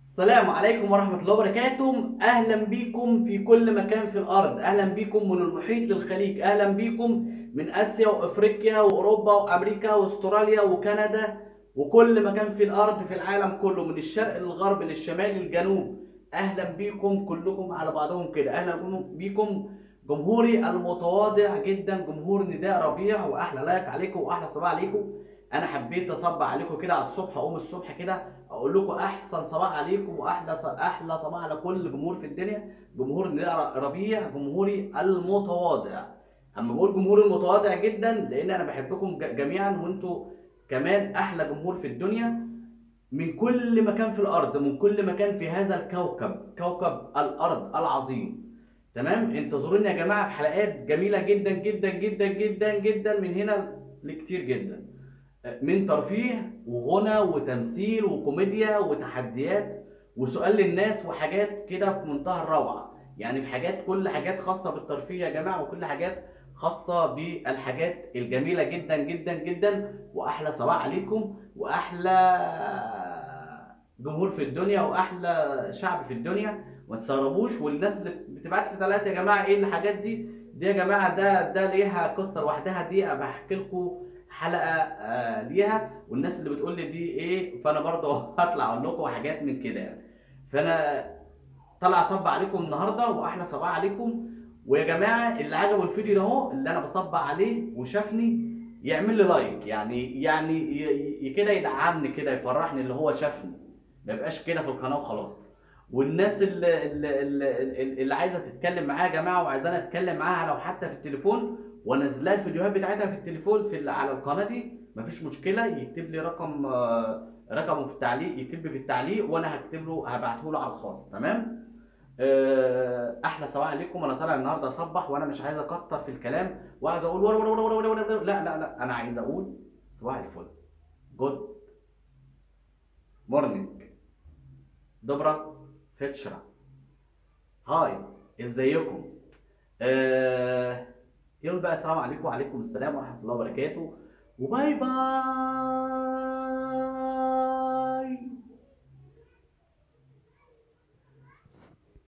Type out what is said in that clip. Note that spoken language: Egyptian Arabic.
السلام عليكم ورحمة الله وبركاته أهلا بيكم في كل مكان في الأرض أهلا بيكم من المحيط للخليج أهلا بيكم من آسيا وأفريقيا وأوروبا وأمريكا وأستراليا وكندا وكل مكان في الأرض في العالم كله من الشرق للغرب للشمال للجنوب أهلا بيكم كلكم على بعضهم كده أهلا بيكم جمهوري المتواضع جدا جمهور نداء ربيع وأحلى لايك عليكم وأحلى صباح عليكم انا حبيت اصبح عليكم كده على الصبح اقوم الصبح كده اقول لكم احسن صباح عليكم واحلى احلى صباح على كل جمهور في الدنيا جمهور نداء ربيع جمهوري المتواضع اما بقول جمهور المتواضع جدا لان انا بحبكم ج- جميعا وانتوا كمان احلى جمهور في الدنيا من كل مكان في الارض من كل مكان في هذا الكوكب كوكب الارض العظيم تمام انتظروني يا جماعه في حلقات جميله جدا جدا جدا جدا جدا من هنا لكتير جدا من ترفيه وغنى وتمثيل وكوميديا وتحديات وسؤال للناس وحاجات كده في منتهى الروعه يعني في حاجات كل حاجات خاصه بالترفيه يا جماعه وكل حاجات خاصه بالحاجات الجميله جدا جدا جدا واحلى صباح عليكم واحلى جمهور في الدنيا واحلى شعب في الدنيا ما تستغربوش والناس اللي بتبعت لي ثلاثه يا جماعه ايه الحاجات دي دي يا جماعه ده ده ليها قصه لوحدها دي ابقى احكي لكم حلقه آه ليها والناس اللي بتقول لي دي ايه فانا برضه هطلع اقول لكم حاجات من كده يعني فانا طلع صب عليكم النهارده واحلى صباح عليكم ويا جماعه اللي عجبه الفيديو ده اهو اللي انا بصب عليه وشافني يعمل لي لايك يعني يعني ي- ي- كده يدعمني كده يفرحني اللي هو شافني ما يبقاش كده في القناه وخلاص والناس اللي, اللي, اللي, اللي عايزه تتكلم معايا يا جماعه وعايزاني اتكلم معاها لو حتى في التليفون وانزل لها الفيديوهات بتاعتها في التليفون في ال- على القناه دي مفيش مشكله يكتب لي رقم آه، رقمه في التعليق يكتب لي في التعليق وانا هكتب له هبعته له على الخاص تمام آه، احلى صباح عليكم انا طالع النهارده اصبح وانا مش عايز اكتر في الكلام وعايز اقول ورا ورا ورا ورا ورا ورا لا لا لا انا عايز اقول صباح الفل جود مورنينج دبرة فتشرة هاي ازيكم آه يلا بقى السلام عليكم وعليكم السلام ورحمة الله وبركاته وباي باي